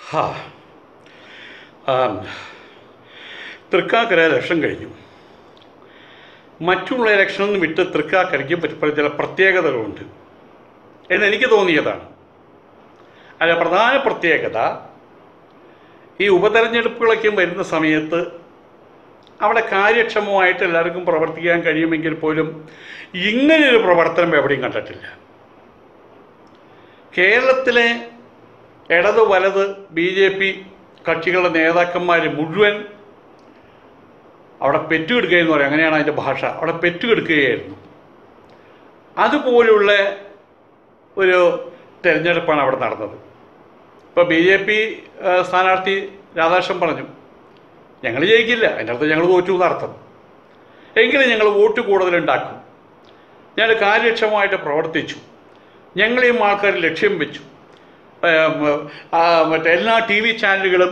ഹാ ആം, തൃക്കാക്കര ഇലക്ഷൻ കഴിഞ്ഞു മറ്റുള്ള ഇലക്ഷനിൽ നിന്ന് വിട്ട് തൃക്കാക്കരയ്ക്ക് പല ചില പ്രത്യേകതകളുണ്ട് എന്ന് എനിക്ക് തോന്നിയതാണ് അല്ല പ്രധാന പ്രത്യേകത ഈ ഉപതെരഞ്ഞെടുപ്പുകളൊക്കെ വരുന്ന സമയത്ത് അവിടെ കാര്യക്ഷമമായിട്ട് എല്ലാവർക്കും പ്രവർത്തിക്കാൻ കഴിയുമെങ്കിൽ പോലും ഇങ്ങനെയൊരു പ്രവർത്തനം എവിടെയും കണ്ടിട്ടില്ല കേരളത്തിലെ ഇടത് വലത് ബി ജെ പി കക്ഷികളുടെ നേതാക്കന്മാർ മുഴുവൻ അവിടെ പെറ്റുകിടക്കുകയെന്ന് പറയും അങ്ങനെയാണ് അതിൻ്റെ ഭാഷ അവിടെ പെറ്റുകിടക്കുകയായിരുന്നു അതുപോലുള്ള ഒരു തെരഞ്ഞെടുപ്പാണ് അവിടെ നടന്നത് ഇപ്പോൾ ബി ജെ പി സ്ഥാനാർത്ഥി രാധാകൃഷ്ണൻ പറഞ്ഞു ഞങ്ങൾ ജയിക്കില്ല അതിൻ്റെ അർത്ഥം ഞങ്ങൾ തോറ്റു എന്നർത്ഥം എങ്കിലും ഞങ്ങൾ വോട്ട് കൂടുതലുണ്ടാക്കും ഞങ്ങൾ കാര്യക്ഷമമായിട്ട് പ്രവർത്തിച്ചു ഞങ്ങളെയും ആൾക്കാർ ലക്ഷ്യം വെച്ചു ഏം, ആ, മറ്റേ എല്ലാ ടി വി ചാനലുകളും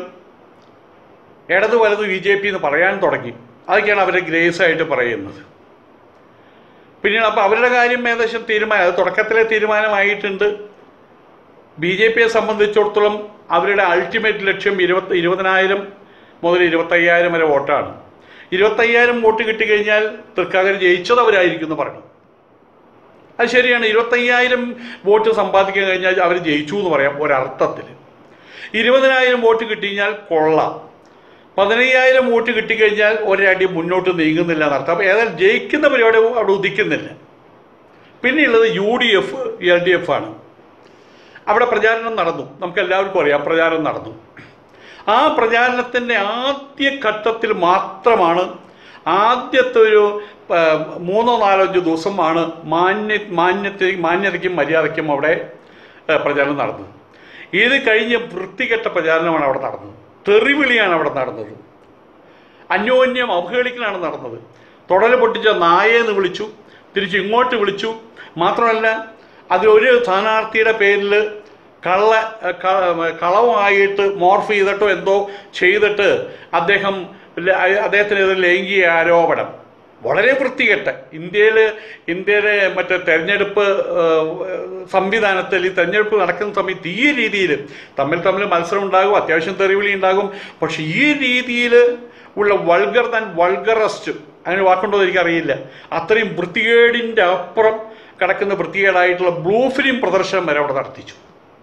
ഇടത് വലത് ബി ജെ പി എന്ന് പറയാൻ തുടങ്ങി അതൊക്കെയാണ് അവരെ ഗ്രേസ് ആയിട്ട് പറയുന്നത് പിന്നീട് അപ്പോൾ അവരുടെ കാര്യം ഏകദേശം തീരുമാനം അത് തുടക്കത്തിലെ തീരുമാനമായിട്ടുണ്ട് ബി ജെ പിയെ സംബന്ധിച്ചിടത്തോളം അവരുടെ അൾട്ടിമേറ്റ് ലക്ഷ്യം ഇരുപത്തി ഇരുപതിനായിരം മുതൽ ഇരുപത്തയ്യായിരം വരെ വോട്ടാണ് ഇരുപത്തയ്യായിരം വോട്ട് കിട്ടിക്കഴിഞ്ഞാൽ തൃക്കാക്കര ജയിച്ചത് അവരായിരിക്കും എന്ന് പറഞ്ഞു അത് ശരിയാണ് ഇരുപത്തയ്യായിരം വോട്ട് സമ്പാദിക്കാൻ കഴിഞ്ഞാൽ അവർ ജയിച്ചു എന്ന് പറയാം ഒരർത്ഥത്തിൽ ഇരുപതിനായിരം വോട്ട് കിട്ടിക്കഴിഞ്ഞാൽ കൊള്ളാം പതിനയ്യായിരം വോട്ട് കിട്ടിക്കഴിഞ്ഞാൽ ഒരടി മുന്നോട്ട് നീങ്ങുന്നില്ല എന്നർത്ഥം അപ്പോൾ ഏതായാലും ജയിക്കുന്ന പരിപാടി അവിടെ ഉദിക്കുന്നില്ല പിന്നെയുള്ളത് U D F L D F ആണ് അവിടെ പ്രചാരണം നടന്നു നമുക്ക് എല്ലാവർക്കും അറിയാം പ്രചാരണം നടന്നു ആ പ്രചാരണത്തിൻ്റെ ആദ്യ ഘട്ടത്തിൽ മാത്രമാണ് ആദ്യത്തെ ഒരു ആ, മൂന്നോ നാലോ അഞ്ച് ദിവസമാണ് മാന്യ മാന്യത്തെ മാന്യതയ്ക്കും മര്യാദയ്ക്കും അവിടെ ആ, പ്രചാരണം നടന്നത് ഇത് കഴിഞ്ഞ് വൃത്തികെട്ട പ്രചാരണമാണ് അവിടെ നടന്നത് തെറിവിളിയാണ് അവിടെ നടന്നത് അന്യോന്യം അവഹേളിക്കലാണ് നടന്നത് തുടൽ പൊട്ടിച്ച നായേന്ന് വിളിച്ചു തിരിച്ച് ഇങ്ങോട്ട് വിളിച്ചു മാത്രമല്ല അതിലൊരു സ്ഥാനാർത്ഥിയുടെ പേരിൽ കള്ള ക- കളവായിട്ട് മോർഫ് ചെയ്തിട്ടോ എന്തോ ചെയ്തിട്ട് അദ്ദേഹം ല- അദ്ദേഹത്തിനെതിരെ ലൈംഗിക ആരോപണം വളരെ വൃത്തികെട്ട ഇന്ത്യയിൽ ഇന്ത്യയിലെ മറ്റേ തെരഞ്ഞെടുപ്പ് ഏഹ്, സംവിധാനത്തിൽ ഈ തെരഞ്ഞെടുപ്പ് നടക്കുന്ന സമയത്ത് ഈ രീതിയിൽ തമ്മിൽ തമ്മിൽ മത്സരം ഉണ്ടാകും അത്യാവശ്യം തെറിവിളി ഉണ്ടാകും പക്ഷെ ഈ രീതിയിൽ ഉള്ള വൾഗർ താൻ വൾഗറസ്റ്റ് അങ്ങനെ വാക്കുണ്ടോ എന്ന് എനിക്കറിയില്ല അത്രയും വൃത്തികേടിൻ്റെ അപ്പുറം കിടക്കുന്ന വൃത്തികേടായിട്ടുള്ള ബ്ലൂ ഫിലിം പ്രദർശനം വരെ അവിടെ നടത്തിച്ചു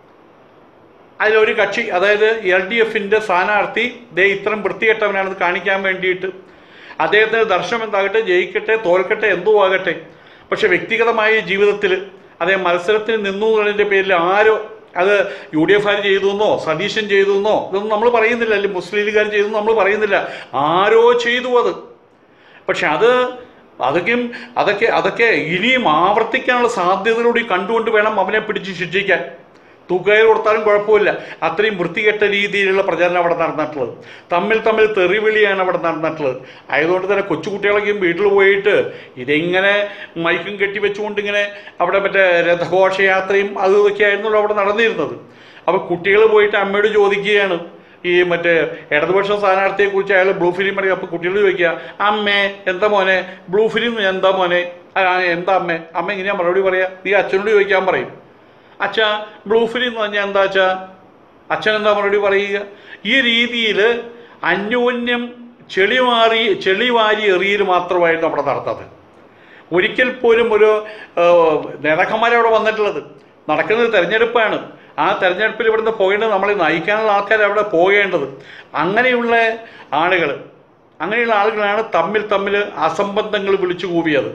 അതിലൊരു കക്ഷി അതായത് എൽ ഡി എഫിൻ്റെ സ്ഥാനാർത്ഥി ദേ ഇത്രയും വൃത്തികെട്ടവനാണെന്ന് കാണിക്കാൻ വേണ്ടിയിട്ട് അദ്ദേഹത്തിന് ദർശനം എന്താകട്ടെ ജയിക്കട്ടെ തോൽക്കട്ടെ എന്തോ ആകട്ടെ പക്ഷെ വ്യക്തിഗതമായ ജീവിതത്തിൽ അദ്ദേഹം മത്സരത്തിന് നിന്നു എന്നതിൻ്റെ പേരിൽ ആരോ അത് യു ഡി എഫ് ആർ ചെയ്തു എന്നോ സതീശൻ ചെയ്തു എന്നോ ഇതൊന്നും നമ്മൾ പറയുന്നില്ല അല്ലെങ്കിൽ മുസ്ലിം ലീഗുകാർ ചെയ്തു എന്ന് നമ്മൾ പറയുന്നില്ല ആരോ ചെയ്തു അത് പക്ഷെ അത് അതൊക്കെയും അതൊക്കെ അതൊക്കെ ഇനിയും ആവർത്തിക്കാനുള്ള സാധ്യതകളൂടി കണ്ടുകൊണ്ട് വേണം അവനെ പിടിച്ച് ശിക്ഷിക്കാൻ തൂക്കയർ കൊടുത്താലും കുഴപ്പമില്ല അത്രയും വൃത്തികെട്ട രീതിയിലുള്ള പ്രചാരണം അവിടെ നടന്നിട്ടുള്ളത് തമ്മിൽ തമ്മിൽ തെറിവിളിയാണ് അവിടെ നടന്നിട്ടുള്ളത് ആയതുകൊണ്ട് തന്നെ കൊച്ചുകുട്ടികളൊക്കെയും വീട്ടിൽ പോയിട്ട് ഇതെങ്ങനെ മൈക്കും കെട്ടി വെച്ചുകൊണ്ട് ഇങ്ങനെ അവിടെ മറ്റേ രഥഘോഷയാത്രയും അതും ഇതൊക്കെ ആയിരുന്നല്ലോ അവിടെ നടന്നിരുന്നത് അപ്പോൾ കുട്ടികൾ പോയിട്ട് അമ്മയോട് ചോദിക്കുകയാണ് ഈ മറ്റേ ഇടതുപക്ഷ സ്ഥാനാർത്ഥിയെ കുറിച്ച് അയാൾ ബ്ലൂ ഫിലിം പറയും അപ്പോൾ കുട്ടികൾ ചോദിക്കുക അമ്മേ എന്താ മോനെ ബ്ലൂ ഫിലിം എന്താ മോനെ ആ, എന്താ അമ്മേ അമ്മ എങ്ങനെയാ മറുപടി പറയാ നീ അച്ഛനോട് ചോദിക്കാൻ പറയും അച്ഛാ ബ്ലൂ ഫിലിം എന്ന് പറഞ്ഞാൽ എന്താ അച്ഛാ അച്ഛൻ എന്താ മറുപടി പറയുക ഈ രീതിയിൽ അന്യോന്യം ചെളി മാറി ചെളി വാരി എറിയൽ മാത്രമായിരുന്നു അവിടെ നടന്നത് ഒരിക്കൽ പോലും ഒരു നേതാക്കന്മാരെ അവിടെ വന്നിട്ടുള്ളത് നടക്കുന്നത് തെരഞ്ഞെടുപ്പാണ് ആ തെരഞ്ഞെടുപ്പിൽ ഇവിടുന്ന് പോകേണ്ടത് നമ്മളെ നയിക്കാനുള്ള ആൾക്കാർ അവിടെ പോകേണ്ടത് അങ്ങനെയുള്ള ആളുകൾ അങ്ങനെയുള്ള ആളുകളാണ് തമ്മിൽ തമ്മിൽ അസംബന്ധങ്ങൾ വിളിച്ചു കൂവിയത്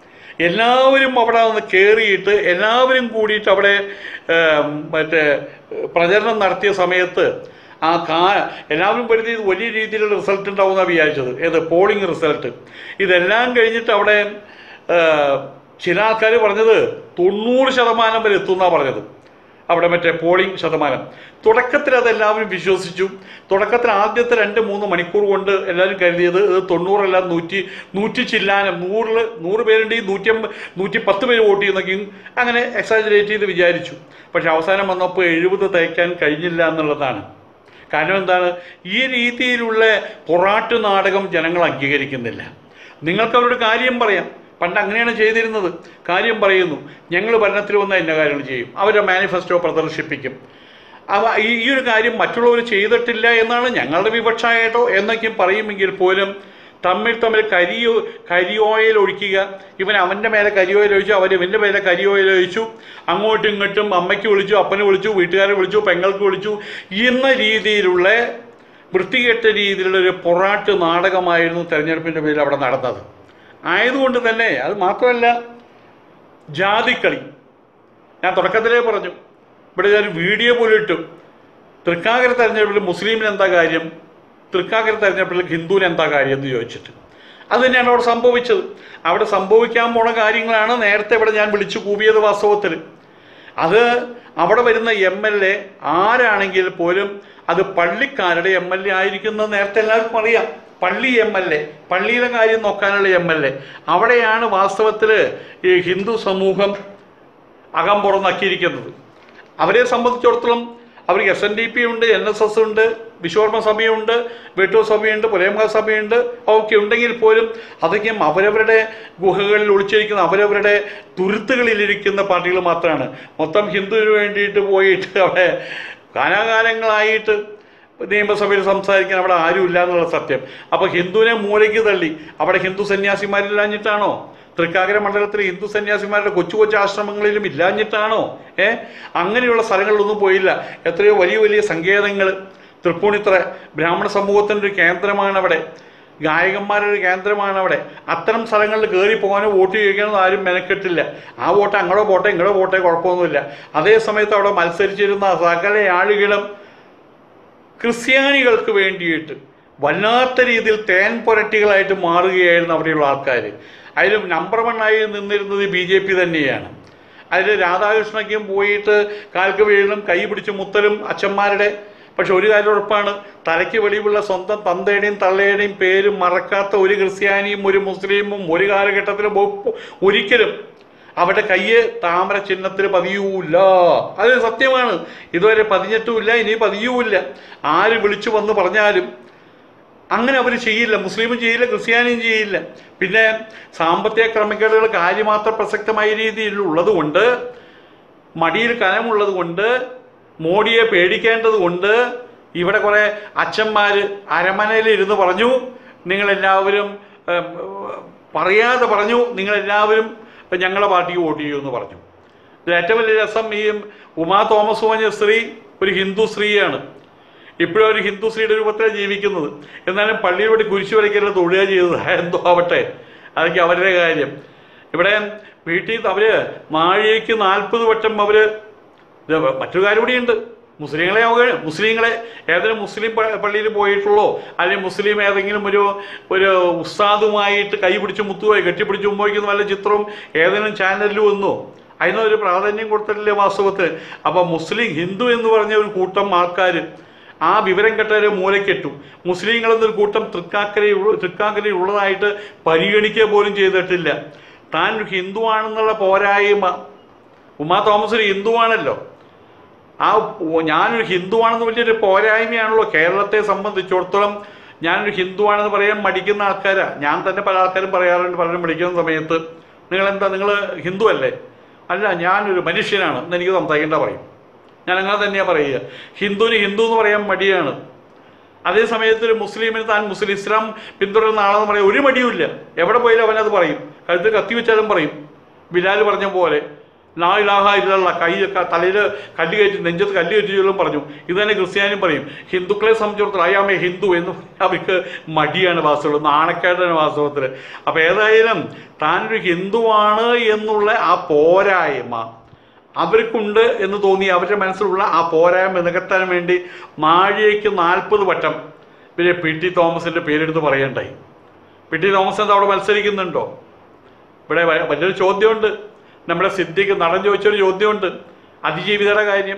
എല്ലാവരും അവിടെ വന്ന് കയറിയിട്ട് എല്ലാവരും കൂടിയിട്ട് അവിടെ ഏം, മറ്റേ പ്രചരണം നടത്തിയ സമയത്ത് ആ കാ എല്ലാവരും കരുതി ഇത് വലിയ രീതിയിലുള്ള റിസൾട്ട് ഉണ്ടാവുമെന്നാണ് വിചാരിച്ചത് ഏത് പോളിംഗ് റിസൾട്ട് ഇതെല്ലാം കഴിഞ്ഞിട്ട് അവിടെ ഏ, ചില ആൾക്കാർ പറഞ്ഞത് തൊണ്ണൂറ് ശതമാനം വരെ എത്തുമെന്നാണ് പറഞ്ഞത് അവിടെ മറ്റേ പോളിംഗ് ശതമാനം തുടക്കത്തിൽ അതെല്ലാവരും വിശ്വസിച്ചു തുടക്കത്തിൽ ആദ്യത്തെ രണ്ട് മൂന്ന് മണിക്കൂർ കൊണ്ട് എല്ലാവരും കരുതിയത് ഇത് തൊണ്ണൂറല്ല നൂറ്റി നൂറ്റി ചില്ലാനം നൂറിൽ നൂറ് പേരുണ്ടെങ്കിൽ നൂറ്റി അമ്പ നൂറ്റി പത്ത് പേര് വോട്ട് ചെയ്യുന്നൊക്കെയും അങ്ങനെ എക്സാജറേറ്റ് ചെയ്ത് വിചാരിച്ചു പക്ഷെ അവസാനം വന്നപ്പോൾ എഴുപത് തയ്ക്കാൻ കഴിഞ്ഞില്ല എന്നുള്ളതാണ് കാരണം എന്താണ് ഈ രീതിയിലുള്ള പൊറാട്ട് നാടകം ജനങ്ങൾ അംഗീകരിക്കുന്നില്ല നിങ്ങൾക്ക് അവരുടെ കാര്യം പറയാം പണ്ട് അങ്ങനെയാണ് ചെയ്തിരുന്നത് കാര്യം പറയുന്നു ഞങ്ങൾ ഭരണത്തിൽ വന്നാൽ ഇന്ന കാര്യങ്ങൾ ചെയ്യും അവരുടെ മാനിഫെസ്റ്റോ പ്രദർശിപ്പിക്കും അവ ഈ ഈ ഒരു കാര്യം മറ്റുള്ളവർ ചെയ്തിട്ടില്ല എന്നാണ് ഞങ്ങളുടെ വിവക്ഷായിട്ടോ എന്നൊക്കെയും പറയുമെങ്കിൽ പോലും തമ്മിൽ തമ്മിൽ കരിയോ കരിയോയിൽ ഒഴിക്കുക ഇവൻ അവൻ്റെ മേലെ കരിയോയിൽ ഒഴിച്ചു അവൻ ഇവൻ്റെ മേലെ കരിയോയിൽ ഒഴിച്ചു അങ്ങോട്ടും ഇങ്ങോട്ടും അമ്മയ്ക്ക് വിളിച്ചു അപ്പനെ വിളിച്ചു വീട്ടുകാരെ വിളിച്ചു പെങ്ങൾക്ക് വിളിച്ചു എന്ന രീതിയിലുള്ള വൃത്തികെട്ട രീതിയിലുള്ള ഒരു പൊറാട്ട് നാടകമായിരുന്നു തെരഞ്ഞെടുപ്പിൻ്റെ പേരിൽ അവിടെ നടന്നത് ആയതുകൊണ്ട് തന്നെ അത് മാത്രമല്ല ജാതിക്കളി ഞാൻ തുടക്കത്തിലേ പറഞ്ഞു ഇവിടെ ഞാൻ വീഡിയോ പോലും ഇട്ടു തൃക്കാക്കര തെരഞ്ഞെടുപ്പിൽ മുസ്ലിമിന് എന്താ കാര്യം തൃക്കാക്കര തെരഞ്ഞെടുപ്പിൽ ഹിന്ദുവിന് എന്താ കാര്യം എന്ന് ചോദിച്ചിട്ട് അത് തന്നെയാണ് അവിടെ സംഭവിച്ചത് അവിടെ സംഭവിക്കാൻ പോണ കാര്യങ്ങളാണ് നേരത്തെ ഇവിടെ ഞാൻ വിളിച്ചു കൂവിയത് വാസ്തവത്തിൽ അത് അവിടെ വരുന്ന എം എൽ എ ആരാണെങ്കിൽ പോലും അത് പള്ളിക്കാരുടെ എം എൽ എ ആയിരിക്കുന്നത് നേരത്തെ എല്ലാവർക്കും അറിയാം പള്ളി എം എൽ എ പള്ളിയിലെ കാര്യം നോക്കാനുള്ള എം എൽ എ അവിടെയാണ് വാസ്തവത്തിൽ ഈ ഹിന്ദു സമൂഹം അകം പുറന്നാക്കിയിരിക്കുന്നത് അവരെ സംബന്ധിച്ചിടത്തോളം അവർക്ക് എസ് എൻ ഡി പി ഉണ്ട് എൻ എസ് എസ് ഉണ്ട് വിശ്വകർമ്മ സഭയുണ്ട് വേട്ടൂർ സഭയുണ്ട് പുലയമ്പ സഭയുണ്ട് ഒക്കെ ഉണ്ടെങ്കിൽ പോലും അതൊക്കെയും അവരവരുടെ ഗുഹകളിൽ ഒളിച്ചിരിക്കുന്ന അവരവരുടെ തുരുത്തുകളിലിരിക്കുന്ന പാർട്ടികൾ മാത്രമാണ് മൊത്തം ഹിന്ദുവിന് വേണ്ടിയിട്ട് പോയിട്ട് അവിടെ കാലാകാലങ്ങളായിട്ട് നിയമസഭയിൽ സംസാരിക്കാൻ അവിടെ ആരുമില്ല എന്നുള്ള സത്യം അപ്പോൾ ഹിന്ദുവിനെ മൂലയ്ക്ക് തള്ളി അവിടെ ഹിന്ദു സന്യാസിമാരില്ലാഞ്ഞിട്ടാണോ തൃക്കാക്കര മണ്ഡലത്തിൽ ഹിന്ദു സന്യാസിമാരുടെ കൊച്ചു കൊച്ചു ആശ്രമങ്ങളിലും ഇല്ലാഞ്ഞിട്ടാണോ ഏ അങ്ങനെയുള്ള സ്ഥലങ്ങളിലൊന്നും പോയില്ല എത്രയോ വലിയ വലിയ സങ്കേതങ്ങൾ തൃപ്പൂണിത്തറ ബ്രാഹ്മണ സമൂഹത്തിൻ്റെ ഒരു കേന്ദ്രമാണ് അവിടെ ഗായകന്മാരുടെ ഒരു കേന്ദ്രമാണ് അവിടെ അത്തരം സ്ഥലങ്ങളിൽ കയറി പോകാനോ വോട്ട് ചോദിക്കാനോ ആരും മെനക്കെട്ടില്ല ആ വോട്ട് അങ്ങോട്ടോ പോട്ടെ ഇങ്ങോട്ടോ പോട്ടെ കുഴപ്പമൊന്നുമില്ല അതേ സമയത്ത് അവിടെ മത്സരിച്ചിരുന്ന സകല ആളുകളും ക്രിസ്ത്യാനികൾക്ക് വേണ്ടിയിട്ട് വല്ലാത്ത രീതിയിൽ തേൻ പുരട്ടികളായിട്ട് മാറുകയായിരുന്നു അവിടെയുള്ള ആൾക്കാർ അതിലും നമ്പർ വൺ ആയി നിന്നിരുന്നത് ബി ജെ പി തന്നെയാണ് അതിൽ രാധാകൃഷ്ണയ്ക്കും പോയിട്ട് കാൽക്ക് വീഴലും കൈ പിടിച്ച് മുത്തലും അച്ഛന്മാരുടെ പക്ഷെ ഒരു കാര്യം ഉറപ്പാണ് തലയ്ക്ക് വെളിവുള്ള സ്വന്തം തന്തയുടെയും തള്ളയുടെയും പേര് മറക്കാത്ത ഒരു ക്രിസ്ത്യാനിയും ഒരു മുസ്ലിമും ഒരു കാലഘട്ടത്തിലും ഒപ്പ് ഒരിക്കലും അവരുടെ കയ്യ് താമര ചിഹ്നത്തിൽ പതിയൂല്ല അത് സത്യമാണ് ഇതുവരെ പതിഞ്ഞിട്ടുമില്ല ഇനി പതിയൂല്ല ആര് വിളിച്ചു വന്ന് പറഞ്ഞാലും അങ്ങനെ അവർ ചെയ്യില്ല മുസ്ലിമും ചെയ്യില്ല ക്രിസ്ത്യാനിയും ചെയ്യില്ല പിന്നെ സാമ്പത്തിക ക്രമക്കേടുകൾ കാര്യമാത്ര പ്രസക്തമായ രീതിയിൽ ഉള്ളതുകൊണ്ട് മടിയിൽ കനമുള്ളത് കൊണ്ട് മോഡിയെ പേടിക്കേണ്ടത് കൊണ്ട് ഇവിടെ കുറേ അച്ഛന്മാർ അരമനയിൽ ഇരുന്ന് പറഞ്ഞു നിങ്ങളെല്ലാവരും ഏം, പറയാതെ പറഞ്ഞു നിങ്ങളെല്ലാവരും ഞങ്ങളെ പാർട്ടിക്ക് വോട്ട് ചെയ്യുമെന്ന് പറഞ്ഞു ഇതിൽ ഏറ്റവും വലിയ രസം ഈ ഉമാ തോമസ് പറഞ്ഞ സ്ത്രീ ഒരു ഹിന്ദു സ്ത്രീയാണ് ഇപ്പോഴും ഒരു ഹിന്ദു സ്ത്രീയുടെ രൂപത്തിലാണ് ജീവിക്കുന്നത് എന്നാലും പള്ളിയിലൂടെ കുരിശു വരയ്ക്കലുള്ള തൊഴുക ചെയ്തത് എന്തോ ആവട്ടെ അതൊക്കെ അവരുടെ കാര്യം ഇവിടെ വീട്ടിൽ അവര് നാഴികയ്ക്ക് നാൽപ്പത് വട്ടം അവര് ഇത് മറ്റൊരു കാര്യം കൂടിയുണ്ട് മുസ്ലിങ്ങളെ അവഗണ മുസ്ലിങ്ങളെ ഏതെങ്കിലും മുസ്ലിം പ- പള്ളിയിൽ പോയിട്ടുള്ളോ അല്ലെങ്കിൽ മുസ്ലിം ഏതെങ്കിലും ഒരു ഒരു ഉസ്താദുമായിട്ട് കൈ പിടിച്ച് മുത്തുപോയി കെട്ടിപ്പിടിച്ച് മുമ്പോയിക്കുന്ന വല്ല ചിത്രവും ഏതെങ്കിലും ചാനലിൽ വന്നോ അതിനൊരു പ്രാധാന്യം കൊടുത്തിട്ടില്ലേ വാസ്തവത്തിൽ അപ്പം മുസ്ലിം ഹിന്ദു എന്ന് പറഞ്ഞ ഒരു കൂട്ടം ആൾക്കാർ ആ വിവരം കെട്ടവരെ മൂലക്കെട്ടു മുസ്ലിങ്ങൾ എന്നൊരു കൂട്ടം തൃക്കാക്കരയിൽ തൃക്കാക്കരയിൽ ഉള്ളതായിട്ട് പരിഗണിക്കുക പോലും ചെയ്തിട്ടില്ല താൻ ഒരു ഹിന്ദു ആണെന്നുള്ള പോരായ്മ ഉമാ തോമസ് ഒരു ഹിന്ദുവാണല്ലോ ആ പോ- ഞാനൊരു ഹിന്ദുവാണെന്ന് വലിയൊരു പോരായ്മയാണല്ലോ കേരളത്തെ സംബന്ധിച്ചിടത്തോളം ഞാനൊരു ഹിന്ദുവാണെന്ന് പറയാൻ മടിക്കുന്ന ആൾക്കാരാ ഞാൻ തന്നെ പല ആൾക്കാരും പറയാറുണ്ട് പലരും വിളിക്കുന്ന സമയത്ത് നിങ്ങൾ എന്താ നിങ്ങൾ ഹിന്ദു അല്ലേ അല്ല ഞാനൊരു മനുഷ്യനാണ് എന്ന് എനിക്ക് സംസാരിക്കേണ്ട പറയും ഞാൻ അങ്ങനെ തന്നെയാണ് പറയുക ഹിന്ദുവിന് ഹിന്ദു എന്ന് പറയാൻ മടിയാണ് അതേ സമയത്ത് ഒരു മുസ്ലിമിന് താൻ മുസ്ലിം ഇസ്ലാം പിന്തുടരുന്ന ആളെന്ന് പറയാൻ ഒരു മടിയുമില്ല എവിടെ പോയാലും അവനത് പറയും കഴുത്തിൽ കത്തി വെച്ചാലും പറയും ബിലാൽ പറഞ്ഞ പോലെ ലാ ഇലാഹ ഇല്ലല്ല കൈ തലയിൽ കല്ല് കയറ്റി നെഞ്ചത്ത് കല്ല് കയറ്റി ചൊല്ലും പറഞ്ഞു ഇത് തന്നെ ക്രിസ്ത്യാനിയും പറയും ഹിന്ദുക്കളെ സംബന്ധിച്ചിടത്തോളം അയാമേ ഹിന്ദു എന്ന് പറഞ്ഞാൽ അവർക്ക് മടിയാണ് വാസ്തവത്തിൽ നാണക്കേടാണ് വാസ്തവത്തിൽ അപ്പോൾ ഏതായാലും താനൊരു ഹിന്ദുവാണ് എന്നുള്ള ആ പോരായ്മ അവർക്കുണ്ട് എന്ന് തോന്നി അവരുടെ മനസ്സിലുള്ള ആ പോരായ്മ നികത്താൻ വേണ്ടി നാഴികയ്ക്ക് നാൽപ്പത് വട്ടം പിന്നെ പി ടി തോമസിൻ്റെ പേരെടുത്ത് പറയണ്ടായി പി ടി തോമസ് എന്താ അവിടെ മത്സരിക്കുന്നുണ്ടോ ഇവിടെ വ- വലിയൊരു ചോദ്യമുണ്ട് നമ്മുടെ സിദ്ധിക്ക് നടൻ ചോദിച്ചൊരു ചോദ്യമുണ്ട് അതിജീവിതയുടെ കാര്യം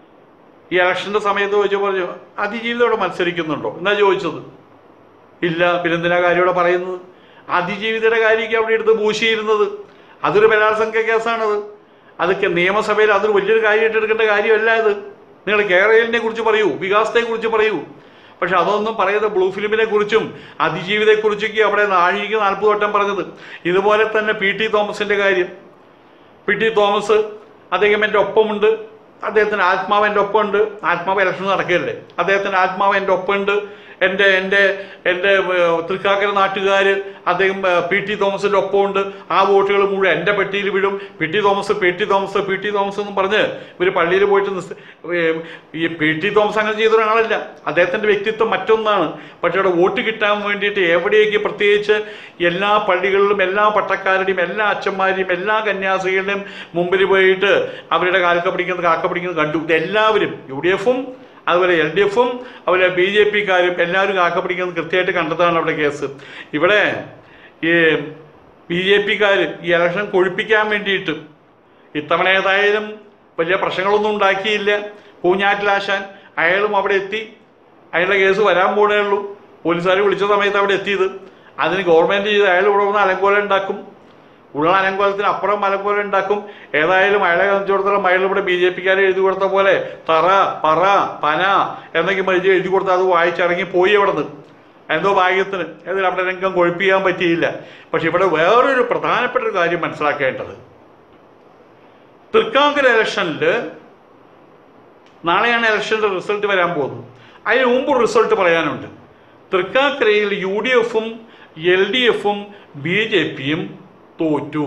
ഈ ഇലക്ഷൻ്റെ സമയത്ത് ചോദിച്ചു പറഞ്ഞു അതിജീവിത അവിടെ മത്സരിക്കുന്നുണ്ടോ എന്നാ ചോദിച്ചത് ഇല്ല പിന്നെന്തിനാ കാര്യം ഇവിടെ പറയുന്നത് അതിജീവിതയുടെ കാര്യമൊക്കെ അവിടെ എടുത്ത് പൂശിയിരുന്നത് അതൊരു ബലാത്സംഗ കേസാണത് അതൊക്കെ നിയമസഭയിൽ അതൊരു വലിയൊരു കാര്യമായിട്ട് എടുക്കേണ്ട കാര്യമല്ല ഇത് നിങ്ങൾ കേരളിനെ കുറിച്ച് പറയൂ വികാസത്തെ കുറിച്ച് പറയൂ പക്ഷെ അതൊന്നും പറയാതെ ബ്ലൂ ഫിലിമിനെ കുറിച്ചും അതിജീവിതത്തെക്കുറിച്ചൊക്കെ അവിടെ നാഴിക നാൽപ്പത് വട്ടം പറഞ്ഞത് ഇതുപോലെ തന്നെ പി ടി തോമസിന്റെ കാര്യം പി ടി തോമസ് അദ്ദേഹം എൻ്റെ ഒപ്പമുണ്ട് അദ്ദേഹത്തിൻ്റെ ആത്മാവ് എൻ്റെ ഒപ്പമുണ്ട് ആത്മാവ് ഇലക്ഷൻ നടക്കുകയല്ലേ അദ്ദേഹത്തിൻ്റെ ആത്മാവ് എൻ്റെ ഒപ്പമുണ്ട് എൻ്റെ എൻ്റെ എൻ്റെ ഏർ, തൃക്കാക്കര നാട്ടുകാർ അദ്ദേഹം ഏർ, പി ടി തോമസിൻ്റെ ഒപ്പമുണ്ട് ആ വോട്ടുകൾ മുഴുവൻ എൻ്റെ പെട്ടിയിൽ വിടും P T Thomas P T Thomas P T Thomas എന്ന് പറഞ്ഞ് ഇവർ പള്ളിയിൽ പോയിട്ട് നിസ്- ഏർ, ഈ പി ടി തോമസ് അങ്ങനെ ചെയ്ത ഒരാളല്ല അദ്ദേഹത്തിൻ്റെ വ്യക്തിത്വം മറ്റൊന്നാണ് പക്ഷേ അവിടെ വോട്ട് കിട്ടാൻ വേണ്ടിയിട്ട് എവിടേക്ക് പ്രത്യേകിച്ച് എല്ലാ പള്ളികളിലും എല്ലാ പട്ടക്കാരുടെയും എല്ലാ അച്ഛന്മാരെയും എല്ലാ കന്യാസ്ത്രീകളുടെയും മുമ്പിൽ പോയിട്ട് അവരുടെ കാൽക്ക പിടിക്കുന്നത് കാക്ക പിടിക്കുന്നത് കണ്ടു ഇതെല്ലാവരും യു ഡി എഫും അതുപോലെ എൽ ഡി എഫും അതുപോലെ ബി ജെ പിക്കാരും എല്ലാവരും കാക്ക പിടിക്കുന്നത് കൃത്യമായിട്ട് കണ്ടതാണ് അവിടെ കേസ് ഇവിടെ ഈ ബി ജെ പിക്കാർ ഈ ഇലക്ഷൻ കൊഴിപ്പിക്കാൻ വേണ്ടിയിട്ട് ഇത്തവണ ഏതായാലും വലിയ പ്രശ്നങ്ങളൊന്നും ഉണ്ടാക്കിയില്ല പൂഞ്ഞാറ്റിലാശാൻ അയാളും അവിടെ എത്തി അയാളുടെ കേസ് വരാൻ പോണേ ഉള്ളൂ പോലീസുകാർ വിളിച്ച സമയത്ത് അവിടെ എത്തിയത് അതിന് ഗവൺമെൻറ് ചെയ്ത് അയാൾ ഇവിടെ വന്ന് അലങ്കോലം ഉണ്ടാക്കും ഉള്ള അലങ്കോലത്തിന് അപ്പുറം അലങ്കോലം ഉണ്ടാക്കും ഏതായാലും അയാളെ സംബന്ധിച്ചിടത്തോളം അയാൾ ഇവിടെ ബി ജെ പിക്കാരെ എഴുതി കൊടുത്ത പോലെ തറ പറ പന എന്നൊക്കെ മരിച്ച് എഴുതി കൊടുത്താൽ അത് വായിച്ചിറങ്ങി പോയി അവിടെ നിന്ന് എന്തോ ഭാഗ്യത്തിന് ഏതായാലും അവിടെ രംഗം കൊഴിപ്പിക്കാൻ പറ്റിയില്ല പക്ഷെ ഇവിടെ വേറൊരു പ്രധാനപ്പെട്ട ഒരു കാര്യം മനസ്സിലാക്കേണ്ടത് തൃക്കാക്കര ഇലക്ഷനിൽ നാളെയാണ് ഇലക്ഷൻ്റെ റിസൾട്ട് വരാൻ പോകുന്നത് അതിന് മുമ്പ് റിസൾട്ട് പറയാനുണ്ട് തൃക്കാക്കരയിൽ യു ഡി എഫും എൽ ഡി എഫും ബി ജെ പിയും തോറ്റു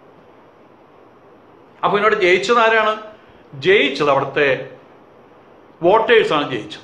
അപ്പോൾ ഇതിനോട് ജയിച്ചത് ആരാണ് ജയിച്ചത് അവിടുത്തെ വോട്ടേഴ്സാണ് ജയിച്ചത്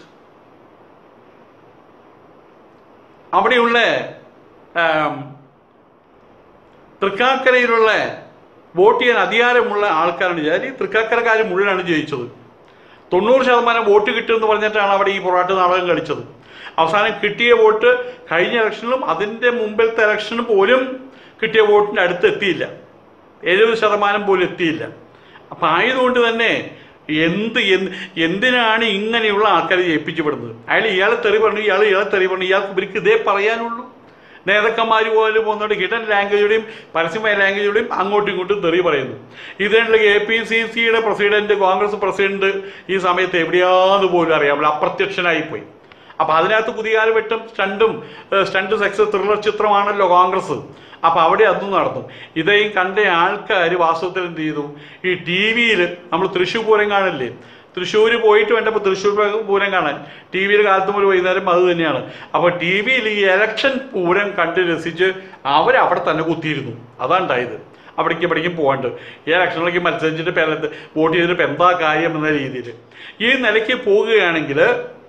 അവിടെയുള്ള ആം, തൃക്കാക്കരയിലുള്ള വോട്ട് ചെയ്യാൻ അധികാരമുള്ള ആൾക്കാരാണ് അതായത് ഈ തൃക്കാക്കരക്കാർ മുഴുവനാണ് ജയിച്ചത് തൊണ്ണൂറ് ശതമാനം വോട്ട് കിട്ടുമെന്ന് പറഞ്ഞിട്ടാണ് അവിടെ ഈ പൊറാട്ട് നാടകം കളിച്ചത് അവസാനം കിട്ടിയ വോട്ട് കഴിഞ്ഞ ഇലക്ഷനിലും അതിൻ്റെ മുമ്പിലത്തെ ഇലക്ഷനും പോലും കിട്ടിയ വോട്ടിൻ്റെ അടുത്ത് എത്തിയില്ല എഴുപത് ശതമാനം പോലും എത്തിയില്ല അപ്പം ആയതുകൊണ്ട് തന്നെ എന്ത് എന്ത് എന്തിനാണ് ഇങ്ങനെയുള്ള ആൾക്കാരെ ജയിപ്പിച്ചുവിടുന്നത് അയാൾ ഇയാളെ തെറി പറഞ്ഞു ഇയാൾ ഇയാളെ തെറി പറഞ്ഞു ഇയാൾക്ക് ഇവർക്ക് ഇതേ പറയാനുള്ളൂ നേതാക്കന്മാർ പോലെ പോകുന്നതുകൊണ്ട് ഹിഡൻ ലാംഗ്വേജുടെയും പരസ്യമായ ലാംഗ്വേജുടെയും അങ്ങോട്ടും ഇങ്ങോട്ടും തെറി പറയുന്നു ഇതിനുള്ള എ പി സി സിയുടെ പ്രസിഡന്റ് കോൺഗ്രസ് പ്രസിഡന്റ് ഈ സമയത്ത് എവിടെയാന്ന് പോലും അറിയാമല്ലോ അപ്രത്യക്ഷനായി പോയി അപ്പൊ അതിനകത്ത് കുതികാല് വെട്ടും സ്റ്റണ്ടും സ്റ്റണ്ട് സെക്സ് ത്രില്ലർ ചിത്രമാണല്ലോ കോൺഗ്രസ് അപ്പൊ അവിടെ അതും നടന്നു ഇതേയും കണ്ട ആൾക്കാർ വാസ്തവത്തിൽ എന്ത് ചെയ്തു ഈ ടി വിയിൽ നമ്മൾ തൃശ്ശൂർ പൂരം കാണില്ലേ തൃശ്ശൂർ പോയിട്ട് വേണ്ടപ്പോൾ തൃശ്ശൂർ പൂരം കാണാൻ ടി വിയിൽ കാലത്ത് മുതൽ വൈകുന്നേരം അത് തന്നെയാണ് അപ്പോൾ ടി വിയിൽ ഈ ഇലക്ഷൻ പൂരം കണ്ട് രസിച്ച് അവരവിടെ തന്നെ കുത്തിയിരുന്നു അതാണ് ഉണ്ടായത് അവിടേക്ക് ഇവിടേക്കും പോകാണ്ട് ഈ ഇലക്ഷനിലേക്ക് മത്സരിച്ചിട്ട് ഇപ്പം എന്ത് വോട്ട് ചെയ്തിട്ട് ഇപ്പം എന്താ കാര്യം എന്ന രീതിയിൽ ഈ നിലയ്ക്ക് പോവുകയാണെങ്കിൽ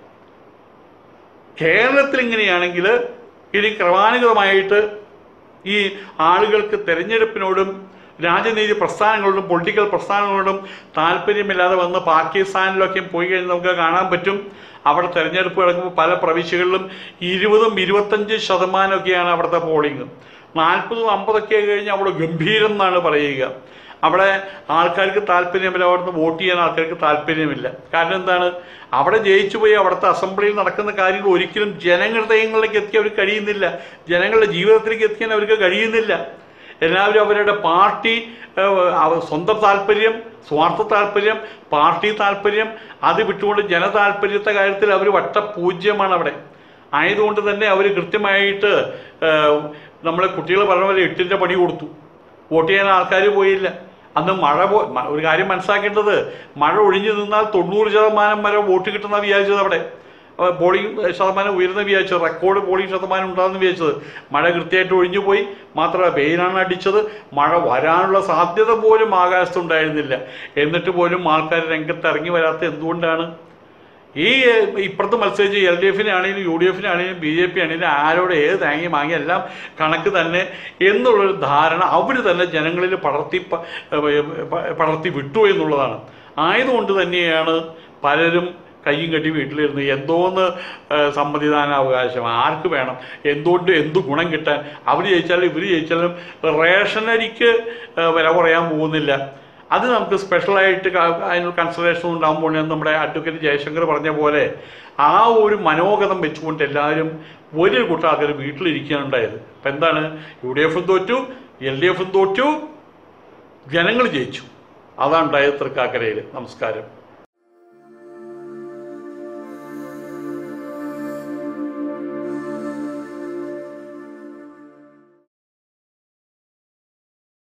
കേരളത്തിൽ ഇങ്ങനെയാണെങ്കിൽ ഇനി ക്രമാനുഗതമായിട്ട് ഈ ആളുകൾക്ക് തെരഞ്ഞെടുപ്പിനോടും രാജനീതി പ്രസ്ഥാനങ്ങളോടും പൊളിറ്റിക്കൽ പ്രസ്ഥാനങ്ങളോടും താല്പര്യമില്ലാതെ വന്ന് പാകിസ്ഥാനിലൊക്കെ പോയി കഴിഞ്ഞാൽ നമുക്ക് കാണാൻ പറ്റും അവിടെ തെരഞ്ഞെടുപ്പ് നടക്കുമ്പോൾ പല പ്രവിശ്യകളിലും ഇരുപതും ഇരുപത്തഞ്ച് ശതമാനമൊക്കെയാണ് അവിടുത്തെ പോളിംഗ് നാൽപ്പതും അമ്പതൊക്കെ കഴിഞ്ഞ് അവിടെ ഗംഭീരം എന്നാണ് പറയുക അവിടെ ആൾക്കാർക്ക് താല്പര്യമില്ല അവിടുന്ന് വോട്ട് ചെയ്യാൻ ആൾക്കാർക്ക് താല്പര്യമില്ല കാരണം എന്താണ് അവിടെ ജയിച്ചു പോയി അവിടുത്തെ അസംബ്ലിയിൽ നടക്കുന്ന കാര്യങ്ങൾ ഒരിക്കലും ജനഹൃദയങ്ങളിലേക്ക് എത്തിക്കാൻ അവർക്ക് കഴിയുന്നില്ല ജനങ്ങളുടെ ജീവിതത്തിലേക്ക് എത്തിക്കാൻ അവർക്ക് കഴിയുന്നില്ല എല്ലാവരും അവരുടെ പാർട്ടി ഏഹ്, അവ- സ്വന്തം താല്പര്യം സ്വാർത്ഥ താല്പര്യം പാർട്ടി താല്പര്യം അത് വിട്ടുകൊണ്ട് ജനതാല്പര്യത്തെ കാര്യത്തിൽ അവർ വട്ടപൂജ്യമാണ് അവിടെ ആയതുകൊണ്ട് തന്നെ അവർ കൃത്യമായിട്ട് ഏഹ്, നമ്മളെ കുട്ടികൾ പറഞ്ഞ പോലെ എട്ടിൻ്റെ പണി കൊടുത്തു വോട്ട് ചെയ്യാൻ ആൾക്കാർ പോയില്ല അന്ന് മഴ പോ മ- ഒരു കാര്യം മനസ്സിലാക്കേണ്ടത് മഴ ഒഴിഞ്ഞു നിന്നാൽ തൊണ്ണൂറ് ശതമാനം വരെ വോട്ട് കിട്ടുന്ന വിചാരിച്ചത് അവിടെ അഹ് പോളിംഗ് ശതമാനം ഉയർന്ന വിചാരിച്ചത് റെക്കോർഡ് പോളിംഗ് ശതമാനം ഉണ്ടാകുന്ന വിചാരിച്ചത് മഴ കൃത്യമായിട്ട് ഒഴിഞ്ഞു പോയി മാത്രമല്ല വെയിലാണ് അടിച്ചത് മഴ വരാനുള്ള സാധ്യത പോലും ആകാശത്തുണ്ടായിരുന്നില്ല എന്നിട്ട് പോലും ആൾക്കാർ രംഗത്ത് ഇറങ്ങി വരാത്ത എന്തുകൊണ്ടാണ് ഈ ഏഹ്, ഇപ്പുറത്ത് മത്സരിച്ച് എൽ ഡി എഫിനാണെങ്കിലും യു ഡി എഫിനാണെങ്കിലും ബി ജെ പി ആണെങ്കിലും ആരോട് ഏത് തേങ്ങയും വാങ്ങി എല്ലാം കണക്ക് തന്നെ എന്നുള്ളൊരു ധാരണ അവർ തന്നെ ജനങ്ങളിൽ പടർത്തി പ- ഏഹ്, പ- പടർത്തി വിട്ടു എന്നുള്ളതാണ് ആയതുകൊണ്ട് തന്നെയാണ് പലരും കയ്യും കെട്ടി വീട്ടിലിരുന്ന് എന്തോന്ന് ഏഹ്, സമ്മതിദാനാവകാശം ആർക്ക് വേണം എന്തുകൊണ്ട് എന്ത് ഗുണം കിട്ടാൻ അവർ ജയിച്ചാലും ഇവർ ജയിച്ചാലും റേഷനരിക്ക് ഏഹ്, വില കുറയാൻ പോകുന്നില്ല അത് നമുക്ക് സ്പെഷ്യലായിട്ട് ക- അതിനൊരു കൺസിഡറേഷൻ ഉണ്ടാകാൻ പോകണമെന്ന് നമ്മുടെ അഡ്വക്കേറ്റ് ജയശങ്കർ പറഞ്ഞ പോലെ ആ ഒരു മനോഗതം വെച്ചുകൊണ്ട് എല്ലാവരും ഒരു കൂട്ടം ആൾക്കാർ വീട്ടിലിരിക്കാനുണ്ടായത് അപ്പം എന്താണ് യു ഡി എഫും തോറ്റു എൽ ഡി എഫും തോറ്റു ജനങ്ങൾ ജയിച്ചു അതാണ് ഉണ്ടായത് തൃക്കാക്കരയിൽ നമസ്കാരം